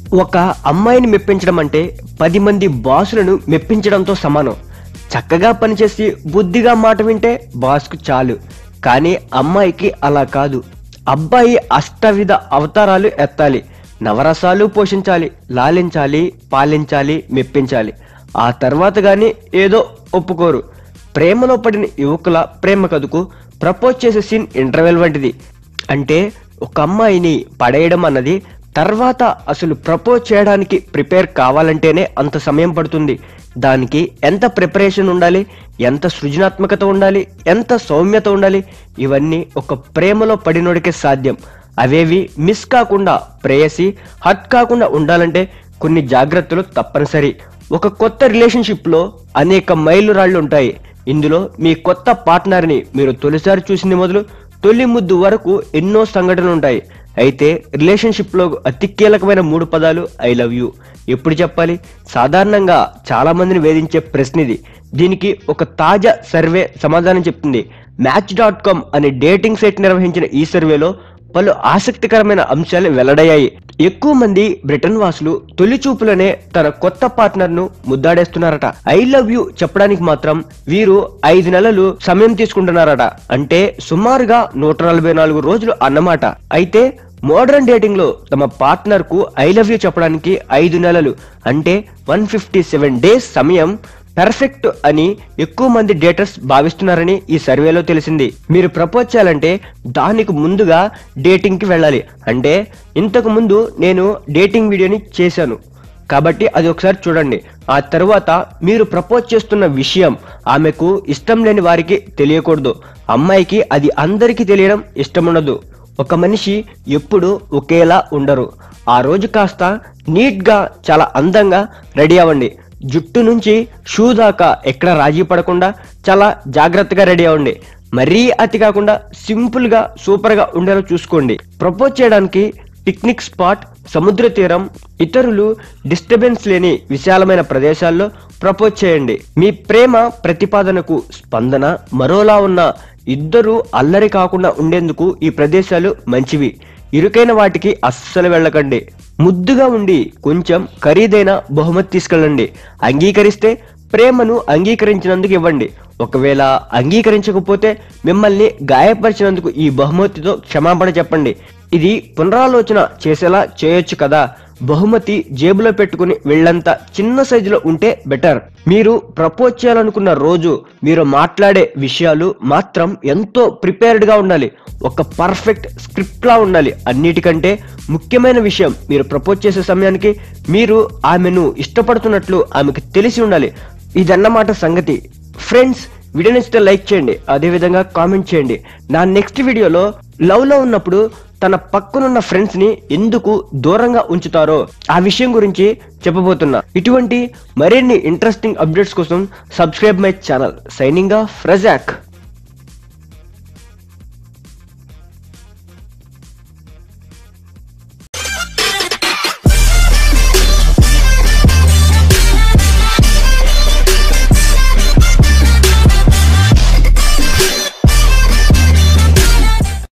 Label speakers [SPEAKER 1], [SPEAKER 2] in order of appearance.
[SPEAKER 1] ఒక అమ్మాయిని మెప్పించడం అంటే పది మంది బాసులను మెప్పించడంతో సమానం చక్కగా పనిచేసి బుద్ధిగా మాట వింటే బాస్కు చాలు కానీ అమ్మాయికి అలా కాదు అబ్బాయి అష్టవిధ అవతారాలు ఎత్తాలి నవరసాలు పోషించాలి లాలించాలి పాలించాలి మెప్పించాలి ఆ తర్వాత గాని ఏదో ఒప్పుకోరు ప్రేమలో పడిన యువకుల ప్రేమ కథకు ప్రపోజ్ చేసే సీన్ ఇంటర్వెల్ వంటిది అంటే ఒక అమ్మాయిని పడేయడం అన్నది తర్వాత అసలు ప్రపోజ్ చేయడానికి ప్రిపేర్ కావాలంటేనే అంత సమయం పడుతుంది దానికి ఎంత ప్రిపరేషన్ ఉండాలి ఎంత సృజనాత్మకత ఉండాలి ఎంత సౌమ్యత ఉండాలి ఇవన్నీ ఒక ప్రేమలో పడినోడికే సాధ్యం అవేవి మిస్ కాకుండా ప్రేయసి హట్ కాకుండా ఉండాలంటే కొన్ని జాగ్రత్తలు తప్పనిసరి ఒక కొత్త రిలేషన్షిప్లో అనేక మైలురాళ్ళు ఉంటాయి ఇందులో మీ కొత్త పార్ట్నర్ని మీరు తొలిసారి చూసింది మొదలు తొలి ముద్దు వరకు ఎన్నో సంఘటనలు ఉంటాయి అయితే రిలేషన్షిప్ లో అతి కీలకమైన మూడు పదాలు ఐ లవ్ యూ ఎప్పుడు చెప్పాలి సాధారణంగా చాలా మందిని వేధించే ప్రశ్న ఇది దీనికి ఒక తాజా సర్వే సమాధానం చెప్తుంది మ్యాచ్ డాట్ కామ్ అనే డేటింగ్ సైట్ నిర్వహించిన ఈ సర్వేలో పలు ఆసక్తికరమైన అంశాలు వెల్లడయ్యాయి ఎక్కువ మంది బ్రిటన్ వాసులు తొలి చూపులనే తన కొత్త పార్ట్నర్ ను ముద్దాడేస్తున్నారట ఐ లవ్ యూ చెప్పడానికి మాత్రం వీరు ఐదు నెలలు సమయం తీసుకుంటున్నారట అంటే సుమారుగా నూట నలభై నాలుగు రోజులు అన్నమాట అయితే మోడర్న్ డేటింగ్ లో తమ పార్ట్నర్ కు ఐ లవ్ యూ చెప్పడానికి ఐదు నెలలు అంటే వన్ ఫిఫ్టీ సెవెన్ డేస్ సమయం పర్ఫెక్ట్ అని ఎక్కువ మంది డేటర్స్ భావిస్తున్నారని ఈ సర్వేలో తెలిసింది మీరు ప్రపోజ్ చేయాలంటే దానికి ముందుగా డేటింగ్ కి వెళ్ళాలి అంటే ఇంతకు ముందు నేను డేటింగ్ వీడియోని చేశాను కాబట్టి అది ఒకసారి చూడండి ఆ తర్వాత మీరు ప్రపోజ్ చేస్తున్న విషయం ఆమెకు ఇష్టం లేని వారికి తెలియకూడదు అమ్మాయికి అది అందరికీ తెలియడం ఇష్టం ఉండదు ఒక మనిషి ఎప్పుడు ఒకేలా ఉండరు ఆ రోజు కాస్త నీట్ గా చాలా అందంగా రెడీ అవ్వండి జుట్టు నుంచి షూ దాకా ఎక్కడ రాజీ పడకుండా చాలా జాగ్రత్తగా రెడీ అవ్వండి మరీ అతి కాకుండా సింపుల్ గా సూపర్ గా ఉండేలా చూసుకోండి ప్రపోజ్ చేయడానికి పిక్నిక్ స్పాట్ సముద్ర తీరం ఇతరులు డిస్టర్బెన్స్ లేని విశాలమైన ప్రదేశాల్లో ప్రపోజ్ చేయండి మీ ప్రేమ ప్రతిపాదనకు స్పందన మరోలా ఉన్న ఇద్దరు అల్లరి కాకుండా ఉండేందుకు ఈ ప్రదేశాలు మంచివి ఇరుకైన వాటికి అస్సలు వెళ్ళకండి ముద్దుగా ఉండి కొంచెం ఖరీదైన బహుమతి తీసుకెళ్ళండి అంగీకరిస్తే ప్రేమను అంగీకరించినందుకు ఇవ్వండి ఒకవేళ అంగీకరించకపోతే మిమ్మల్ని గాయపరిచినందుకు ఈ బహుమతితో క్షమాపణ చెప్పండి ఇది పునరాలోచన చేసేలా చేయొచ్చు కదా బహుమతి జేబులో పెట్టుకుని వెళ్ళంత చిన్న సైజులో ఉంటే బెటర్ మీరు ప్రపోజ్ చేయాలనుకున్న రోజు మీరు మాట్లాడే విషయాలు మాత్రం ఎంతో ప్రిపేర్డ్ గా ఉండాలి ఒక పర్ఫెక్ట్ స్క్రిప్ట్ లా ఉండాలి అన్నిటికంటే ముఖ్యమైన విషయం మీరు ప్రపోజ్ చేసే సమయానికి మీరు ఆమెను ఇష్టపడుతున్నట్లు ఆమెకు తెలిసి ఉండాలి ఇదన్నమాట సంగతి ఫ్రెండ్స్ వీడియో నచ్చితే లైక్ చేయండి అదే విధంగా కామెంట్ చేయండి నా నెక్స్ట్ వీడియోలో లవ్ లో ఉన్నప్పుడు తన పక్కనున్న ఫ్రెండ్స్ ని ఎందుకు దూరంగా ఉంచుతారో ఆ విషయం గురించి చెప్పబోతున్నా ఇటువంటి మరిన్ని ఇంట్రెస్టింగ్ అప్డేట్స్ కోసం subscribe my channel signing off Razak